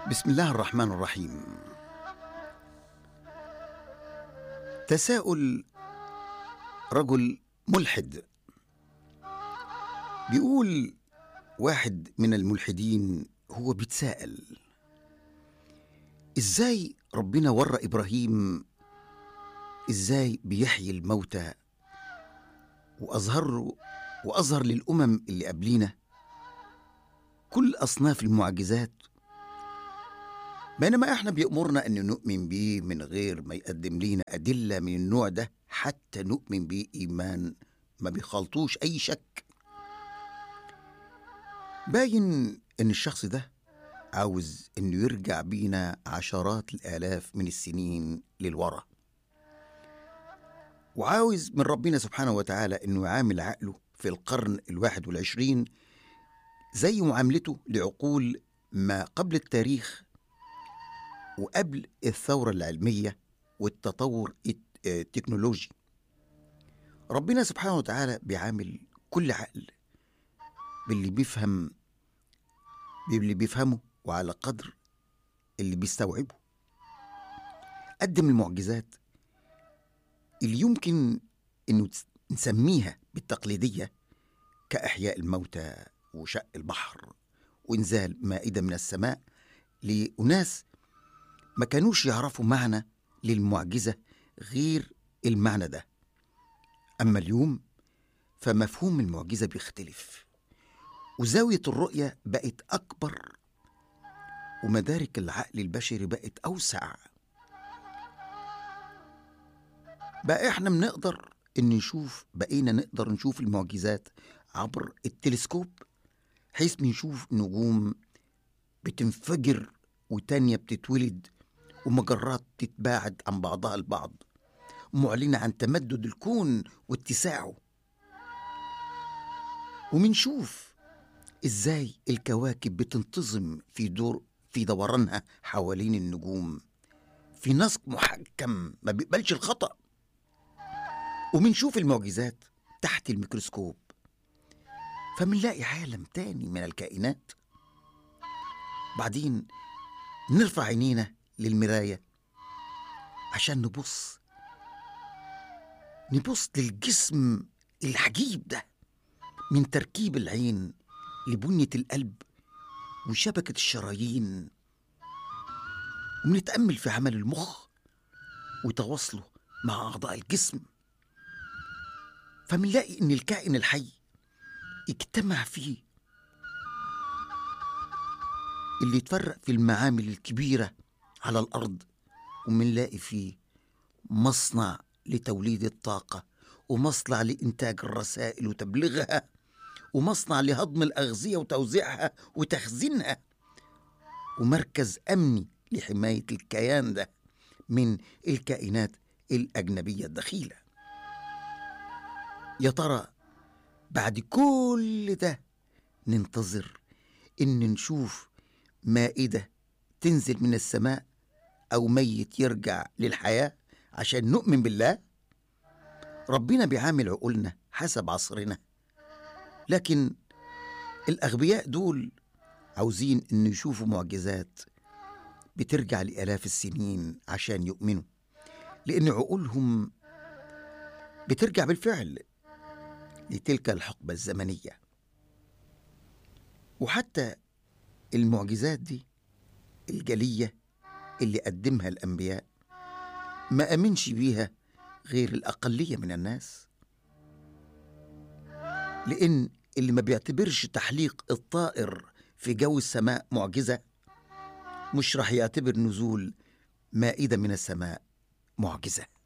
بسم الله الرحمن الرحيم تساؤل رجل ملحد بيقول واحد من الملحدين هو بيتساءل ازاي ربنا ورى ابراهيم ازاي بيحيي الموتى واظهر واظهر للامم اللي قبلينا كل اصناف المعجزات بينما احنا بيأمرنا ان نؤمن بيه من غير ما يقدم لينا ادله من النوع ده حتى نؤمن بيه ايمان ما بيخلطوش اي شك باين ان الشخص ده عاوز انه يرجع بينا عشرات الالاف من السنين للورا وعاوز من ربنا سبحانه وتعالى انه يعامل عقله في القرن الواحد والعشرين زي معاملته لعقول ما قبل التاريخ وقبل الثورة العلمية والتطور الت- التكنولوجي ربنا سبحانه وتعالى بيعامل كل عقل باللي بيفهم باللي بيفهمه وعلى قدر اللي بيستوعبه قدم المعجزات اللي يمكن انه تس- نسميها بالتقليدية كإحياء الموتى وشق البحر وإنزال مائدة من السماء لأناس ما كانوش يعرفوا معنى للمعجزة غير المعنى ده أما اليوم فمفهوم المعجزة بيختلف وزاوية الرؤية بقت أكبر ومدارك العقل البشري بقت أوسع بقى إحنا بنقدر إن نشوف بقينا نقدر نشوف المعجزات عبر التلسكوب حيث بنشوف نجوم بتنفجر وتانية بتتولد ومجرات تتباعد عن بعضها البعض معلنة عن تمدد الكون واتساعه ومنشوف ازاي الكواكب بتنتظم في دور في دورانها حوالين النجوم في نسق محكم ما بيقبلش الخطأ ومنشوف المعجزات تحت الميكروسكوب فمنلاقي عالم تاني من الكائنات بعدين نرفع عينينا للمراية عشان نبص نبص للجسم العجيب ده من تركيب العين لبنية القلب وشبكة الشرايين ونتأمل في عمل المخ وتواصله مع أعضاء الجسم فمنلاقي إن الكائن الحي اجتمع فيه اللي يتفرق في المعامل الكبيرة على الأرض ومنلاقي فيه مصنع لتوليد الطاقة ومصنع لإنتاج الرسائل وتبليغها ومصنع لهضم الأغذية وتوزيعها وتخزينها ومركز أمني لحماية الكيان ده من الكائنات الأجنبية الدخيلة يا ترى بعد كل ده ننتظر إن نشوف مائدة تنزل من السماء أو ميت يرجع للحياة عشان نؤمن بالله ربنا بيعامل عقولنا حسب عصرنا لكن الأغبياء دول عاوزين إن يشوفوا معجزات بترجع لآلاف السنين عشان يؤمنوا لأن عقولهم بترجع بالفعل لتلك الحقبة الزمنية وحتى المعجزات دي الجلية اللي قدمها الأنبياء ما أمنش بيها غير الأقلية من الناس لأن اللي ما بيعتبرش تحليق الطائر في جو السماء معجزة مش راح يعتبر نزول مائدة من السماء معجزة